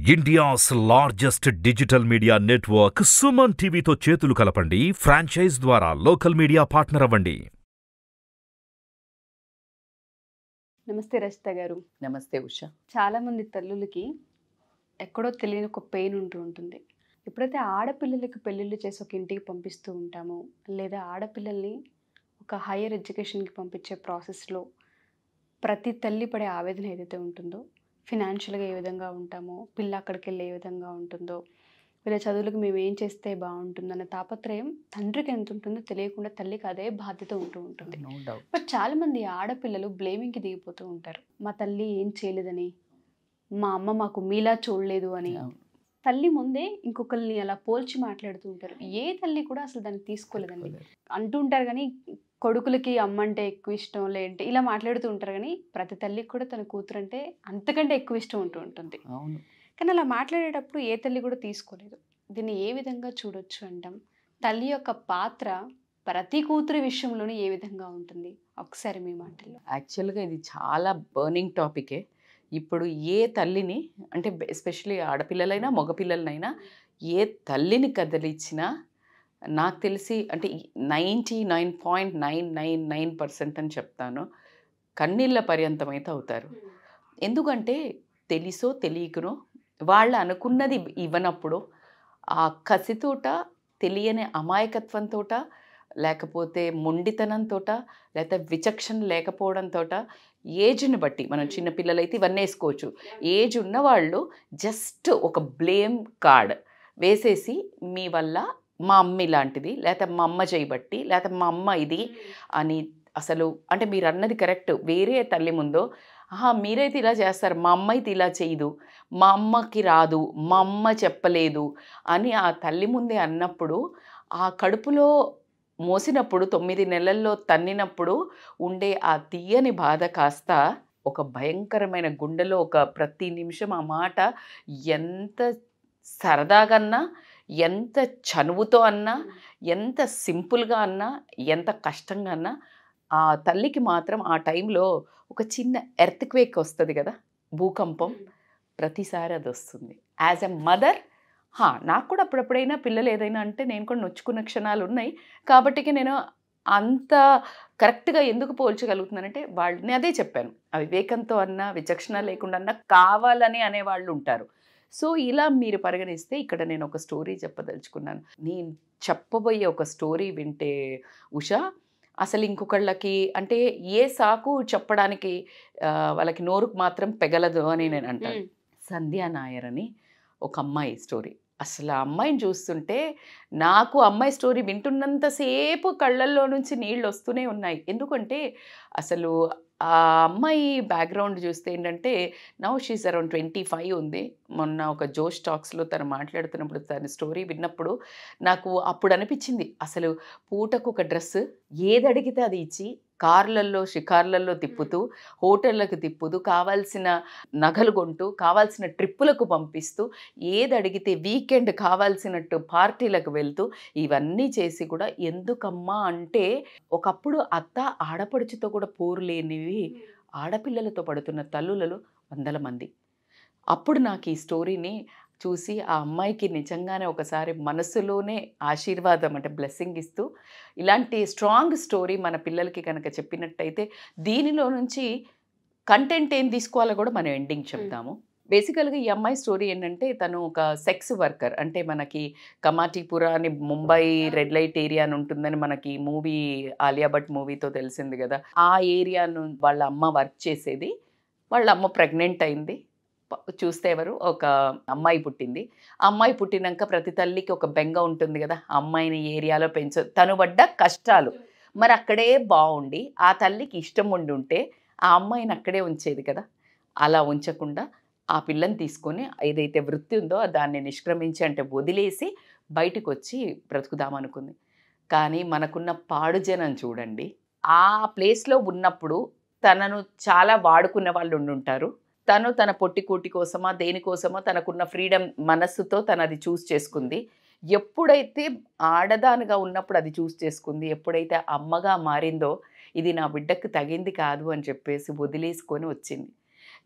India's largest digital media network Suman టీవీతో చేతులు కలపండి ఫ్రాంచైజ్ ద్వారా లోకల్ మీడియా పార్ట్నర్ అవ్వండి నమస్తే రచిత గారు నమస్తే ఉష చాలామంది తల్లులకి ఎక్కడో తెలియని ఒక పెయిన్ ఉంటూ ఉంటుంది ఎప్పుడైతే ఆడపిల్లలకి పెళ్ళిళ్ళు చేసి ఒక ఇంటికి పంపిస్తూ ఉంటామో లేదా ఆడపిల్లల్ని ఒక హైయర్ ఎడ్యుకేషన్కి పంపించే ప్రాసెస్లో ప్రతి తల్లి పడే ఆవేదన ఏదైతే ఉంటుందో ఫినాన్షియల్గా ఏ విధంగా ఉంటామో పిల్ల అక్కడికి వెళ్ళి ఏ విధంగా ఉంటుందో వీళ్ళ చదువులకు మేము ఏం చేస్తే బాగుంటుందన్న తాపత్రయం తండ్రికి ఎంత ఉంటుందో తెలియకుండా తల్లికి అదే బాధ్యత ఉంటూ ఉంటుంది నో డౌట్ బట్ చాలామంది ఆడపిల్లలు బ్లేమింగ్కి దిగిపోతూ ఉంటారు మా తల్లి ఏం చేయలేదని మా అమ్మ మాకు మీలా చూడలేదు అని తల్లి ముందే ఇంకొకరిని అలా పోల్చి మాట్లాడుతూ ఉంటారు ఏ తల్లి కూడా అసలు దాన్ని తీసుకోలేదండి అంటుంటారు కానీ కొడుకులకి అమ్మ అంటే ఎక్కువ ఇష్టం లేదంటే ఇలా మాట్లాడుతూ ఉంటారు కానీ ప్రతి తల్లికి కూడా తన కూతురు అంటే అంతకంటే ఎక్కువ ఇష్టం ఉంటూ ఉంటుంది అవును కానీ అలా మాట్లాడేటప్పుడు ఏ తల్లి కూడా తీసుకోలేదు దీన్ని ఏ విధంగా చూడొచ్చు అంటాం తల్లి యొక్క పాత్ర ప్రతి కూతురి విషయంలోనూ ఏ విధంగా ఉంటుంది ఒకసారి మీ మాటల్లో యాక్చువల్గా ఇది చాలా బర్నింగ్ టాపికే ఇప్పుడు ఏ తల్లిని అంటే ఎస్పెషలీ ఆడపిల్లలైనా మగపిల్లలనైనా ఏ తల్లిని కదిలిచ్చినా నాకు తెలిసి అంటే ninety nine point nine nine nine percent అని చెప్తాను కన్నీళ్ళ పర్యంతం అయితే అవుతారు ఎందుకంటే తెలుసో తెలియకనో వాళ్ళు అనుకున్నది ఇవ్వనప్పుడు ఆ కసితోట తెలియని అమాయకత్వంతో లేకపోతే మొండితనంతో లేకపోతే విచక్షణ లేకపోవడంతో ఏజ్ని బట్టి మనం చిన్నపిల్లలైతే ఇవన్నీ వేసుకోవచ్చు ఏజ్ ఉన్నవాళ్ళు జస్ట్ ఒక బ్లేమ్ కార్డ్ వేసేసి మీ వల్ల మా అమ్మ ఇలాంటిది లేకపోతే మా అమ్మ చేయబట్టి లేకపోతే మా అమ్మ ఇది అని అసలు అంటే మీరు అన్నది కరెక్ట్ వేరే తల్లి ముందో ఆహా మీరైతే ఇలా చేస్తారు మా అమ్మ అయితే ఇలా చేయదు మా అమ్మకి రాదు మా అమ్మ చెప్పలేదు అని ఆ తల్లి ముందే అన్నప్పుడు ఆ కడుపులో మోసినప్పుడు తొమ్మిది నెలల్లో తన్నినప్పుడు ఉండే ఆ తీయని బాధ కాస్త ఒక భయంకరమైన గుండెలో ఒక ప్రతి నిమిషం ఆ మాట ఎంత సరదాగన్నా ఎంత చనువుతో అన్నా ఎంత సింపుల్గా అన్నా ఎంత కష్టంగా అన్నా ఆ తల్లికి మాత్రం ఆ టైంలో ఒక చిన్న ఎర్త్క్వేక్ వస్తుంది కదా భూకంపం ప్రతిసారి అది వస్తుంది యాజ్ ఎ మదర్ హా నాకు కూడా అప్పుడప్పుడైనా పిల్లలు ఏదైనా అంటే నేను కూడా నొచ్చుకున్న క్షణాలు ఉన్నాయి కాబట్టికి నేను అంత కరెక్ట్గా ఎందుకు పోల్చగలుగుతున్నానంటే వాళ్ళని అదే చెప్పాను ఆ వివేకంతో అన్నా విచక్షణ లేకుండా అన్నా కావాలని అనేవాళ్ళు ఉంటారు సో ఇలా మీరు పరిగణిస్తే ఇక్కడ నేను ఒక స్టోరీ చెప్పదలుచుకున్నాను నేను చెప్పబోయే ఒక స్టోరీ వింటే ఉషా అసలు ఇంకొకళ్ళకి అంటే ఏ సాకు చెప్పడానికి ఆ, వాళ్ళకి నోరుకు మాత్రం పెగలదు అని నేను అంటాను సంధ్యా నాయర్ అని ఒక అమ్మాయి స్టోరీ అసలు ఆ అమ్మాయిని చూస్తుంటే నాకు అమ్మాయి స్టోరీ వింటున్నంతసేపు కళ్ళల్లో నుంచి నీళ్ళు వస్తూనే ఉన్నాయి ఎందుకంటే అసలు ఆ అమ్మాయి బ్యాక్గ్రౌండ్ చూస్తే ఏంటంటే now she's around twenty five ఉంది మొన్న ఒక జోష్ టాక్స్లో తను మాట్లాడుతున్నప్పుడు తన స్టోరీ విన్నప్పుడు నాకు అప్పుడు అనిపించింది అసలు పూటకు ఒక డ్రెస్ ఏది అడిగితే అది ఇచ్చి కార్లల్లో షికార్లల్లో తిప్పుతూ హోటళ్ళకు తిప్పుతూ కావాల్సిన నగలు కొంటూ కావాల్సిన ట్రిప్పులకు పంపిస్తూ ఏది అడిగితే వీకెండ్ కావాల్సినట్టు పార్టీలకు వెళ్తూ ఇవన్నీ చేసి కూడా ఎందుకమ్మా అంటే ఒకప్పుడు అత్త ఆడపడుచుతో కూడా పోరు లేనివి ఆడపిల్లలతో పడుతున్న తల్లులలో వందల మంది అప్పుడు నాకు ఈ స్టోరీని చూసి ఆ అమ్మాయికి నిజంగానే ఒకసారి మనసులోనే ఆశీర్వాదం అంటే బ్లెస్సింగ్ ఇస్తూ ఇలాంటి స్ట్రాంగ్ స్టోరీ మన పిల్లలకి కనుక చెప్పినట్టయితే దీనిలో నుంచి కంటెంట్ ఏం తీసుకోవాలో కూడా మనం ఎండింగ్ చెప్తాము బేసికల్గా ఈ అమ్మాయి స్టోరీ ఏంటంటే తను ఒక సెక్స్ వర్కర్ అంటే మనకి కమాటీపుర అని ముంబై రెడ్ లైట్ ఏరియా అని ఉంటుందని మనకి మూవీ ఆలియా భట్ మూవీతో తెలిసింది కదా ఆ ఏరియాను వాళ్ళ అమ్మ వర్క్ చేసేది వాళ్ళ అమ్మ ప్రెగ్నెంట్ అయింది ప- చూస్తే ఎవరు ఒక అమ్మాయి పుట్టింది ఆ అమ్మాయి పుట్టినాక ప్రతి తల్లికి ఒక బెంగ ఉంటుంది కదా ఆ అమ్మాయిని ఈ ఏరియాలో పెంచ తను పడ్డ కష్టాలు మరి అక్కడే బాగుండి ఆ తల్లికి ఇష్టం ఉండి ఉంటే ఆ అమ్మాయిని అక్కడే ఉంచేది కదా అలా ఉంచకుండా ఆ పిల్లని తీసుకొని ఏదైతే వృత్తి ఉందో దాన్ని నిష్క్రమించి అంటే వదిలేసి బయటకు వచ్చి బ్రతుకుదామనుకుంది కానీ మనకున్న పాడు జనం చూడండి ఆ ప్లేస్లో ఉన్నప్పుడు తనను చాలా వాడుకున్న వాళ్ళు ఉండుంటారు తను తన పొట్టి కూటి కోసమా దేనికోసమో తనకున్న ఫ్రీడమ్ మనస్సుతో తను అది చూస్ చేసుకుంది ఎప్పుడైతే ఆడదానిగా ఉన్నప్పుడు అది చూస్ చేసుకుంది ఎప్పుడైతే అమ్మగా మారిందో ఇది నా బిడ్డకు తగింది కాదు అని చెప్పేసి వదిలేసుకొని వచ్చింది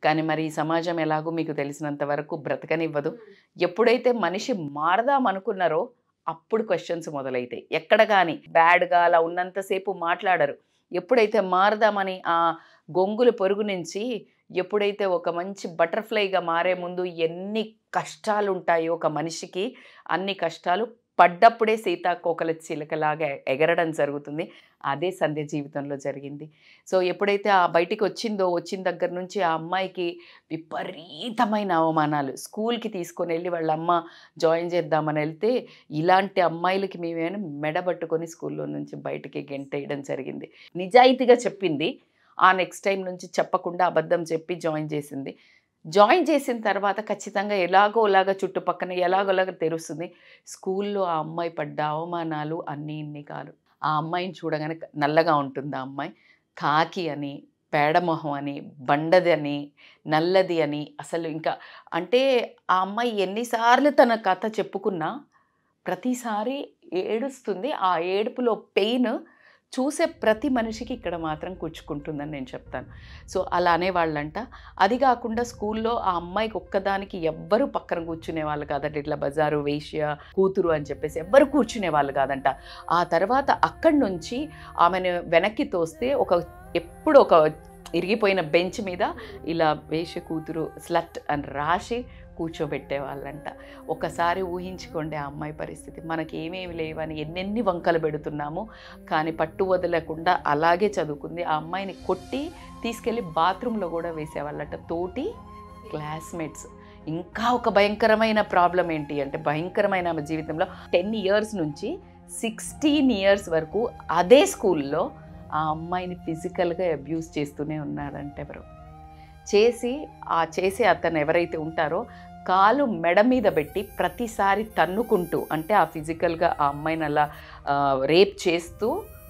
కానీ మరి ఈ సమాజం ఎలాగో మీకు తెలిసినంత వరకు బ్రతకనివ్వదు ఎప్పుడైతే మనిషి మారదాం అనుకున్నారో అప్పుడు క్వశ్చన్స్ మొదలైతాయి ఎక్కడ కానీ బ్యాడ్గా అలా ఉన్నంతసేపు మాట్లాడరు ఎప్పుడైతే మారదామని ఆ గొంగుల పొరుగు నుంచి ఎప్పుడైతే ఒక మంచి బటర్ఫ్లైగా మారే ముందు ఎన్ని కష్టాలు ఉంటాయో ఒక మనిషికి అన్ని కష్టాలు పడ్డప్పుడే సీతాకోకల చిలకలాగా ఎగరడం జరుగుతుంది అదే సంధ్య జీవితంలో జరిగింది సో ఎప్పుడైతే ఆ బయటికి వచ్చిందో వచ్చిన దగ్గర నుంచి ఆ అమ్మాయికి విపరీతమైన అవమానాలు స్కూల్కి తీసుకొని వెళ్ళి వాళ్ళ అమ్మ జాయిన్ చేద్దామని వెళ్తే ఇలాంటి అమ్మాయిలకి మేమేమైనా మెడబట్టుకొని స్కూల్లో నుంచి బయటికి గెంటేయడం జరిగింది నిజాయితీగా చెప్పింది ఆ నెక్స్ట్ టైం నుంచి చెప్పకుండా అబద్ధం చెప్పి జాయిన్ చేసింది జాయిన్ చేసిన తర్వాత ఖచ్చితంగా ఎలాగో అలాగా చుట్టుపక్కన ఎలాగోలాగా తెలుస్తుంది స్కూల్లో ఆ అమ్మాయి పడ్డ అవమానాలు అన్నీ ఇన్ని కాదు ఆ అమ్మాయిని చూడగానే నల్లగా ఉంటుంది ఆ అమ్మాయి కాకి అని పేడమొహం అని బండది అని నల్లది అని అసలు ఇంకా అంటే ఆ అమ్మాయి ఎన్నిసార్లు తన కథ చెప్పుకున్నా ప్రతిసారి ఏడుస్తుంది ఆ ఏడుపులో పెయిన్ చూసే ప్రతి మనిషికి ఇక్కడ మాత్రం కూర్చుకుంటుందని నేను చెప్తాను సో అలా అనేవాళ్ళంట అది కాకుండా స్కూల్లో ఆ అమ్మాయికి ఒక్కదానికి ఎవ్వరు పక్కన కూర్చునే వాళ్ళు కాదంట ఇట్లా బజారు వేష్య కూతురు అని చెప్పేసి ఎవ్వరు కూర్చునే వాళ్ళు కాదంట ఆ తర్వాత అక్కడి నుంచి ఆమెను వెనక్కి తోస్తే ఒక ఎప్పుడు ఒక ఇరిగిపోయిన బెంచ్ మీద ఇలా వేష కూతురు స్లట్ అని రాసి కూర్చోబెట్టేవాళ్ళంట ఒకసారి ఊహించుకోండి ఆ అమ్మాయి పరిస్థితి మనకి ఏమేమి లేవని ఎన్నెన్ని వంకలు పెడుతున్నాము కానీ పట్టు వదలకుండా అలాగే చదువుకుంది ఆ అమ్మాయిని కొట్టి తీసుకెళ్ళి బాత్రూంలో కూడా వేసేవాళ్ళట తోటి క్లాస్మేట్స్ ఇంకా ఒక భయంకరమైన ప్రాబ్లం ఏంటి అంటే భయంకరమైన ఆమె జీవితంలో టెన్ ఇయర్స్ నుంచి సిక్స్టీన్ ఇయర్స్ వరకు అదే స్కూల్లో ఆ అమ్మాయిని ఫిజికల్గా అబ్యూస్ చేస్తూనే ఉన్నాడంటే ఎవరు చేసి ఆ చేసే అతను ఎవరైతే ఉంటారో కాలు మెడ మీద పెట్టి ప్రతిసారి తన్నుకుంటూ అంటే ఆ ఫిజికల్గా ఆ అమ్మాయిని అలా రేప్ చేస్తూ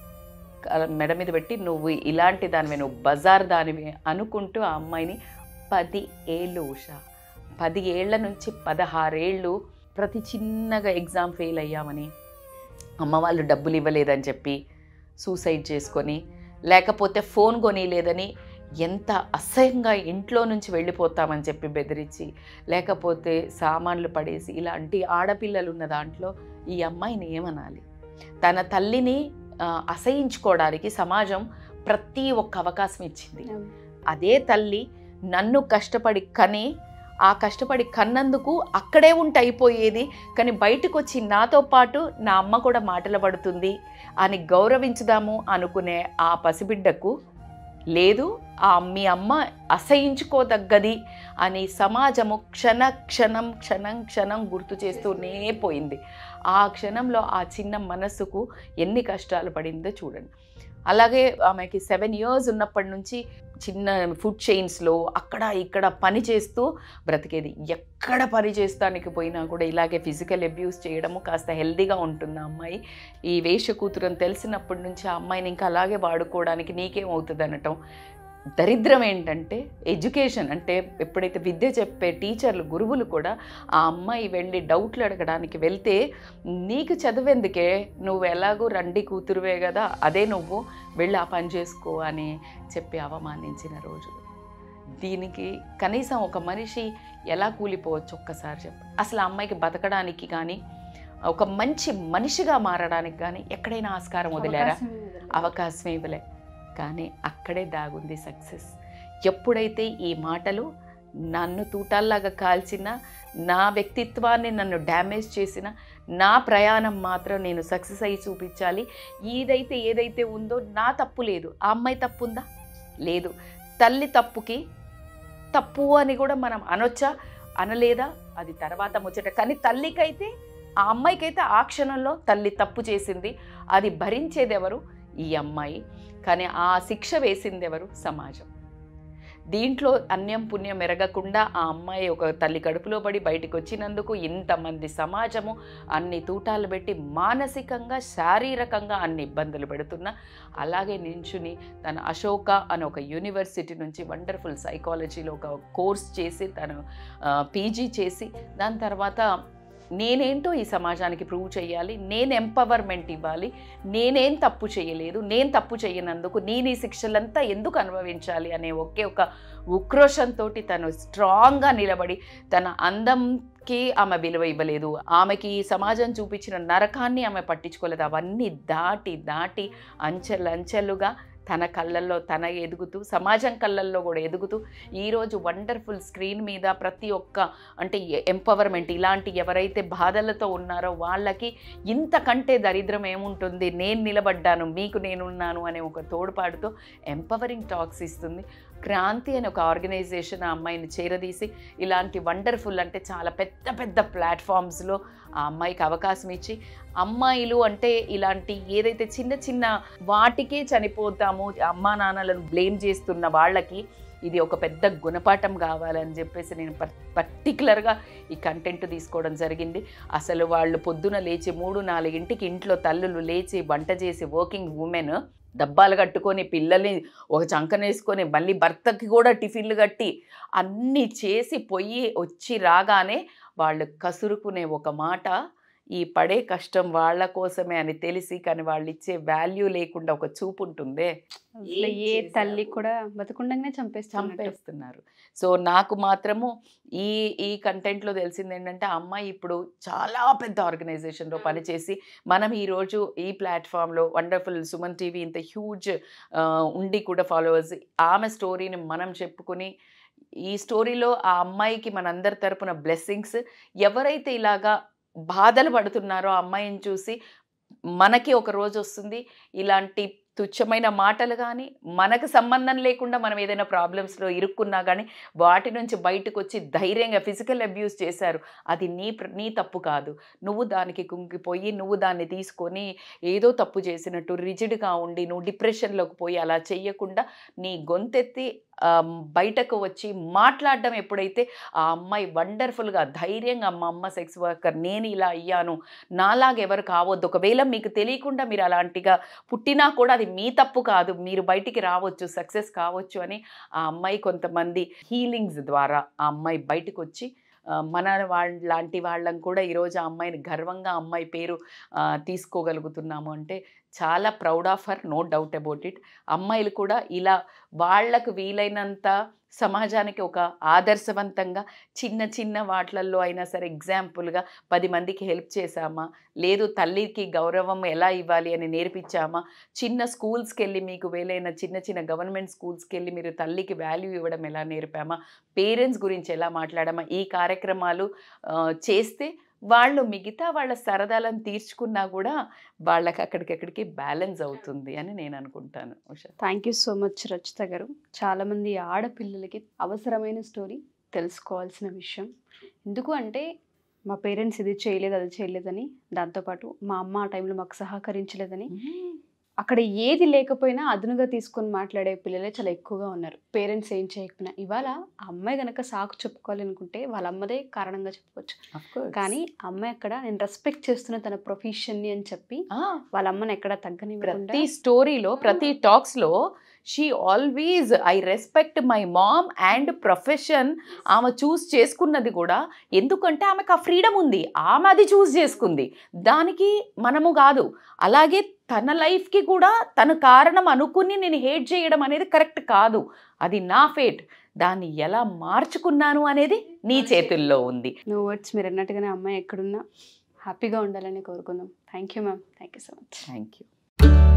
కాలు మెడ మీద పెట్టి నువ్వు ఇలాంటి దానివి నువ్వు బజార్ దానివి అనుకుంటూ ఆ అమ్మాయిని పది ఏళ్ళు ఉషా పది ఏళ్ల నుంచి పదహారేళ్ళు ప్రతి చిన్నగా ఎగ్జామ్ ఫెయిల్ అయ్యామని అమ్మ వాళ్ళు డబ్బులు ఇవ్వలేదని చెప్పి సూసైడ్ చేసుకొని లేకపోతే ఫోన్ కొనిలేదని ఎంత అసహ్యంగా ఇంట్లో నుంచి వెళ్ళిపోతామని చెప్పి బెదిరించి లేకపోతే సామాన్లు పడేసి ఇలాంటి ఆడపిల్లలు ఉన్న దాంట్లో ఈ అమ్మాయిని ఏమనాలి తన తల్లిని ఆ, అసహించుకోవడానికి సమాజం ప్రతి ఒక్క అవకాశం ఇచ్చింది అదే తల్లి నన్ను కష్టపడి కని ఆ కష్టపడి కన్నందుకు అక్కడే ఉంటే అయిపోయేది కానీ బయటకు వచ్చి నాతో పాటు నా అమ్మ కూడా మాటలు పడుతుంది అని గౌరవించుదాము అనుకునే ఆ పసిబిడ్డకు లేదు ఆ మీ అమ్మ అసహించుకోదగ్గది అని సమాజము క్షణ క్షణం క్షణం క్షణం గుర్తు చేస్తూనే పోయింది ఆ క్షణంలో ఆ చిన్న మనస్సుకు ఎన్ని కష్టాలు పడిందో చూడండి అలాగే ఆమెకి సెవెన్ ఇయర్స్ ఉన్నప్పటి నుంచి చిన్న ఫుడ్ చైన్స్లో అక్కడ ఇక్కడ పని చేస్తూ బ్రతికేది ఎక్కడ పని చేస్తానికి పోయినా కూడా ఇలాగే ఫిజికల్ అబ్యూస్ చేయడము కాస్త హెల్దీగా ఉంటుంది ఆ అమ్మాయి ఈ వేష కూతురు అని తెలిసినప్పటి నుంచి ఆ అమ్మాయిని ఇంకా అలాగే వాడుకోవడానికి నీకేమవుతుంది అనటం దరిద్రం ఏంటంటే ఎడ్యుకేషన్ అంటే ఎప్పుడైతే విద్య చెప్పే టీచర్లు గురువులు కూడా ఆ అమ్మాయి వెళ్ళి డౌట్లు అడగడానికి వెళ్తే నీకు చదివేందుకే నువ్వు ఎలాగో రండి కూతురువే కదా అదే నువ్వు వెళ్ళి ఆ పని చేసుకో అని చెప్పి అవమానించిన రోజులు దీనికి కనీసం ఒక మనిషి ఎలా కూలిపోవచ్చు ఒక్కసారి చెప్పు అసలు ఆ అమ్మాయికి బతకడానికి కానీ ఒక మంచి మనిషిగా మారడానికి కానీ ఎక్కడైనా ఆస్కారం వదిలేరా అవకాశం ఇవ్వలే కానీ అక్కడే దాగుంది సక్సెస్ ఎప్పుడైతే ఈ మాటలు నన్ను తూటాల్లాగా కాల్చిన నా వ్యక్తిత్వాన్ని నన్ను డ్యామేజ్ చేసిన నా ప్రయాణం మాత్రం నేను సక్సెస్ అయ్యి చూపించాలి ఏదైతే ఏదైతే ఉందో నా తప్పు లేదు ఆ అమ్మాయి తప్పు ఉందా లేదు తల్లి తప్పుకి తప్పు అని కూడా మనం అనొచ్చా అనలేదా అది తర్వాత ముచ్చట కానీ తల్లికైతే ఆ అమ్మాయికైతే ఆ క్షణంలో తల్లి తప్పు చేసింది అది భరించేది ఎవరు ఈ అమ్మాయి కానీ ఆ శిక్ష వేసింది ఎవరు సమాజం దీంట్లో అన్యం పుణ్యం ఎరగకుండా ఆ అమ్మాయి ఒక తల్లి కడుపులో పడి బయటికి వచ్చినందుకు ఇంతమంది సమాజము అన్ని తూటాలు పెట్టి మానసికంగా శారీరకంగా అన్ని ఇబ్బందులు పెడుతున్నా అలాగే నించుని తన అశోక అనే ఒక యూనివర్సిటీ నుంచి వండర్ఫుల్ సైకాలజీలో ఒక కోర్స్ చేసి తను పీజీ చేసి దాని తర్వాత నేనేంటో ఈ సమాజానికి ప్రూవ్ చేయాలి నేను ఎంపవర్మెంట్ ఇవ్వాలి నేనేం తప్పు చేయలేదు నేను తప్పు చేయనందుకు నేను ఈ శిక్షలంతా ఎందుకు అనుభవించాలి అనే ఒకే ఒక ఉక్రోషంతో తను స్ట్రాంగ్గా నిలబడి తన అందంకి ఆమె విలువ ఇవ్వలేదు ఆమెకి ఈ సమాజం చూపించిన నరకాన్ని ఆమె పట్టించుకోలేదు అవన్నీ దాటి దాటి అంచెలంచెలుగా తన కళ్ళల్లో తన ఎదుగుతూ సమాజం కళ్ళల్లో కూడా ఎదుగుతూ ఈరోజు వండర్ఫుల్ స్క్రీన్ మీద ప్రతి ఒక్క అంటే ఎంపవర్మెంట్ ఇలాంటి ఎవరైతే బాధలతో ఉన్నారో వాళ్ళకి ఇంతకంటే దరిద్రం ఏముంటుంది నేను నిలబడ్డాను మీకు నేనున్నాను అనే ఒక తోడ్పాటుతో ఎంపవరింగ్ టాక్స్ ఇస్తుంది క్రాంతి అనే ఒక ఆర్గనైజేషన్ ఆ అమ్మాయిని చేరదీసి ఇలాంటి వండర్ఫుల్ అంటే చాలా పెద్ద పెద్ద ప్లాట్ఫామ్స్లో ఆ అమ్మాయికి అవకాశం ఇచ్చి అమ్మాయిలు అంటే ఇలాంటి ఏదైతే చిన్న చిన్న వాటికే చనిపోతాము అమ్మా నాన్నలను బ్లేమ్ చేస్తున్న వాళ్ళకి ఇది ఒక పెద్ద గుణపాఠం కావాలని చెప్పేసి నేను పర్ పర్టికులర్గా ఈ కంటెంట్ తీసుకోవడం జరిగింది అసలు వాళ్ళు పొద్దున లేచి మూడు నాలుగింటికి ఇంట్లో తల్లులు లేచి వంట చేసి వర్కింగ్ ఉమెన్ డబ్బాలు కట్టుకొని పిల్లల్ని ఒక చంకనేసుకొని మళ్ళీ భర్తకి కూడా టిఫిన్లు కట్టి అన్నీ చేసి పొయ్యి వచ్చి రాగానే వాళ్ళు కసురుకునే ఒక మాట ఈ పడే కష్టం వాళ్ళ కోసమే అని తెలిసి కానీ వాళ్ళు ఇచ్చే వాల్యూ లేకుండా ఒక చూపు ఉంటుందే అసలు ఏం ఏ చేశారు? తల్లి కూడా బతకుండగానే చంపేస్తాం చంపేస్తున్నారు సో నాకు మాత్రము ఈ ఈ కంటెంట్లో తెలిసింది ఏంటంటే ఆ అమ్మాయి ఇప్పుడు చాలా పెద్ద ఆర్గనైజేషన్లో పనిచేసి మనం ఈరోజు ఈ ప్లాట్ఫామ్లో వండర్ఫుల్ సుమన్ టీవీ ఇంత హ్యూజ్ ఉండి కూడా ఫాలోవర్స్ ఆమె స్టోరీని మనం చెప్పుకుని ఈ స్టోరీలో ఆ అమ్మాయికి మనందరి తరపున బ్లెస్సింగ్స్ ఎవరైతే ఇలాగా బాధలు పడుతున్నారో ఆ అమ్మాయిని చూసి మనకి ఒక రోజు వస్తుంది ఇలాంటి తుచ్చమైన మాటలు కానీ మనకు సంబంధం లేకుండా మనం ఏదైనా ప్రాబ్లమ్స్లో ఇరుక్కున్నా కానీ వాటి నుంచి బయటకు వచ్చి ధైర్యంగా ఫిజికల్ అబ్యూస్ చేశారు అది నీ ప్ర- నీ తప్పు కాదు నువ్వు దానికి కుంగిపోయి నువ్వు దాన్ని తీసుకొని ఏదో తప్పు చేసినట్టు రిజిడ్గా ఉండి నువ్వు డిప్రెషన్లోకి పోయి అలా చెయ్యకుండా నీ గొంతెత్తి ఆ, బయటకు వచ్చి మాట్లాడడం ఎప్పుడైతే ఆ అమ్మాయి వండర్ఫుల్గా ధైర్యంగా మా అమ్మ సెక్స్ వర్కర్ నేను ఇలా అయ్యాను నాలాగా ఎవరు కావద్దు ఒకవేళ మీకు తెలియకుండా మీరు అలాంటిగా పుట్టినా కూడా అది మీ తప్పు కాదు మీరు బయటికి రావచ్చు సక్సెస్ కావచ్చు అని ఆ అమ్మాయి కొంతమంది హీలింగ్స్ ద్వారా ఆ అమ్మాయి బయటకు వచ్చి ఆ, మన వాళ్ళ లాంటి వాళ్ళం కూడా ఈరోజు ఆ అమ్మాయిని గర్వంగా ఆ అమ్మాయి పేరు ఆ, తీసుకోగలుగుతున్నాము అంటే చాలా proud of her no doubt about it అమ్మాయిలు కూడా ఇలా వాళ్లకు వీలైనంత సమాజానికి ఒక ఆదర్శవంతంగా చిన్న చిన్న వాటిలల్లో అయినా సరే ఎగ్జాంపుల్గా పది మందికి హెల్ప్ చేశామా లేదు తల్లికి గౌరవం ఎలా ఇవ్వాలి అని నేర్పించామా చిన్న స్కూల్స్కి వెళ్ళి మీకు వేలైన చిన్న చిన్న గవర్నమెంట్ స్కూల్స్కి వెళ్ళి మీరు తల్లికి వాల్యూ ఇవ్వడం ఎలా నేర్పామా పేరెంట్స్ గురించి ఎలా మాట్లాడామా ఈ కార్యక్రమాలు ఆ, చేస్తే వాళ్ళు మిగతా వాళ్ళ సరదాలను తీర్చుకున్నా కూడా వాళ్ళకి అక్కడికక్కడికి బ్యాలెన్స్ అవుతుంది అని నేను అనుకుంటాను Usha thank you so much Rachita garu చాలామంది ఆడపిల్లలకి అవసరమైన స్టోరీ తెలుసుకోవాల్సిన విషయం ఎందుకు అంటే మా పేరెంట్స్ ఇది చేయలేదు అది చేయలేదని దాంతోపాటు మా అమ్మ ఆ టైంలో మాకు సహకరించలేదని అక్కడ ఏది లేకపోయినా అదునుగా తీసుకొని మాట్లాడే పిల్లలే చాలా ఎక్కువగా ఉన్నారు పేరెంట్స్ ఏం చేయకపోయినా ఇవాళ ఆ అమ్మాయి గనక సాకు చెప్పుకోవాలి అనుకుంటే వాళ్ళ అమ్మదే కారణంగా చెప్పుకోవచ్చు కానీ ఆ అమ్మాయి అక్కడ నేను రెస్పెక్ట్ చేస్తున్న తన ప్రొఫెషన్ని అని చెప్పి వాళ్ళ అమ్మని ఎక్కడ తగ్గనివ్వకుండా ప్రతి స్టోరీలో ప్రతి టాక్స్లో she always I respect my mom and profession ఆమె చూస్ చేసుకున్నది కూడా ఎందుకంటే ఆమెకు ఆ ఫ్రీడమ్ ఉంది ఆమె అది చూస్ చేసుకుంది దానికి మనము కాదు అలాగే తన లైఫ్కి కూడా తన కారణం అనుకుని నేను హేట్ చేయడం అనేది కరెక్ట్ కాదు అది నా ఫేట్ దాన్ని ఎలా మార్చుకున్నాను అనేది నీ చేతుల్లో ఉంది నో వర్డ్స్ మీరు అన్నట్టుగానే అమ్మాయి ఎక్కడున్నా హ్యాపీగా ఉండాలని కోరుకుందాం thank you ma'am thank you so much thank you